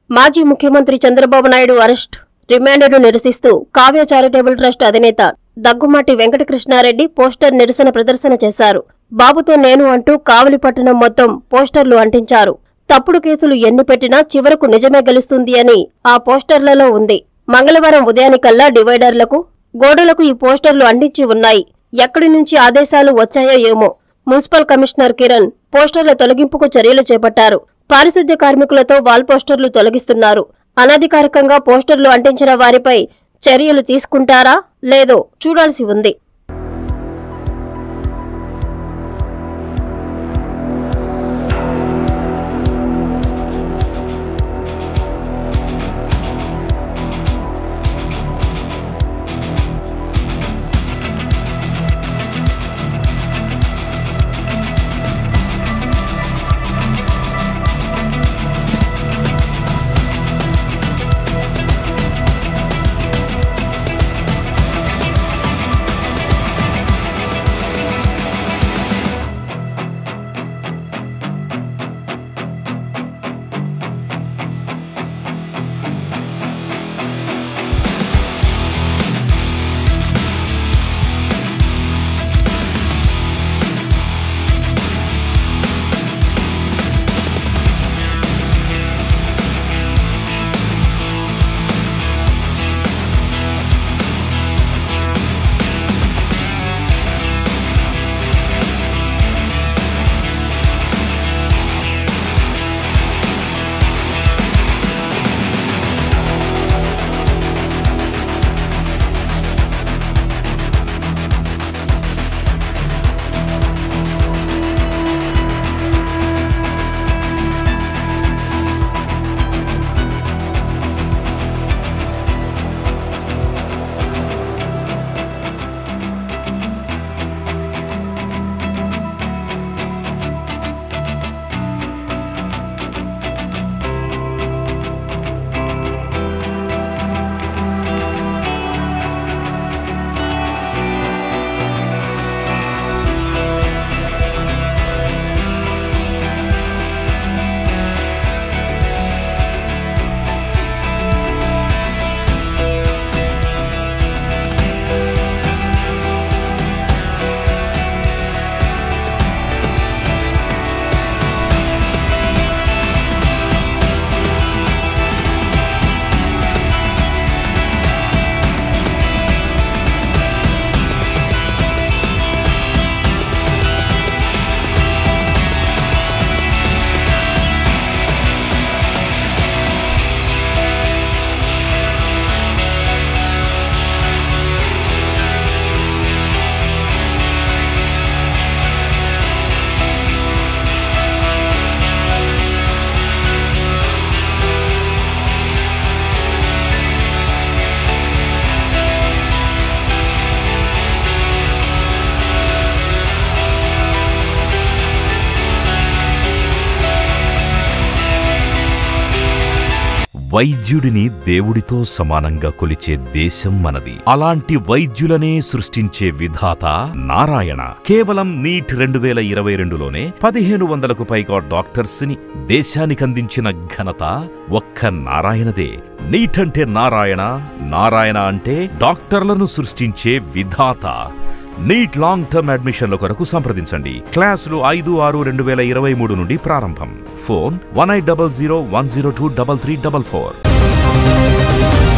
మాజీ ముఖ్యమంత్రి చంద్రబాబు నాయుడు అరెస్ట్ రిమాండ్ను నిరసిస్తూ కావ్య చారిటబుల్ ట్రస్ట్ అధినేత దగ్గుమాటి వెంకటకృష్ణారెడ్డి పోస్టర్ నిరసన ప్రదర్శన చేశారు బాబుతో నేను అంటూ కావలి పట్టణం మొత్తం పోస్టర్లు అంటించారు తప్పుడు కేసులు ఎన్ని పెట్టినా చివరకు నిజమే గెలుస్తుంది అని ఆ పోస్టర్లలో ఉంది మంగళవారం ఉదయానికల్లా డివైడర్లకు గోడలకు ఈ పోస్టర్లు అంటించి ఉన్నాయి ఎక్కడి నుంచి ఆదేశాలు వచ్చాయో ఏమో మున్సిపల్ కమిషనర్ కిరణ్ పోస్టర్ల తొలగింపుకు చర్యలు చేపట్టారు పారిశుద్ధ్య కార్మికులతో వాల్ పోస్టర్లు తొలగిస్తున్నారు అనధికారికంగా పోస్టర్లు అంటించిన వారిపై చర్యలు తీసుకుంటారా లేదో చూడాల్సి ఉంది వైద్యుడిని దేవుడితో సమానంగా కొలిచే దేశం మనది అలాంటి వైద్యులనే సృష్టించే విధాత నారాయణ కేవలం నీట్ రెండు వేల ఇరవై రెండులోనే పదిహేను వందలకు పైగా డాక్టర్స్ ని దేశానికందించిన ఘనత ఒక్క నారాయణదే నీట్ అంటే నారాయణ నారాయణ అంటే డాక్టర్లను సృష్టించే విధాత నీట్ లాంగ్ టర్మ్ అడ్మిషన్ల కొరకు సంప్రదించండి క్లాసులు ఐదు ఆరు రెండు వేల ఇరవై మూడు నుండి ప్రారంభం phone one eight double zero one zero two double three double four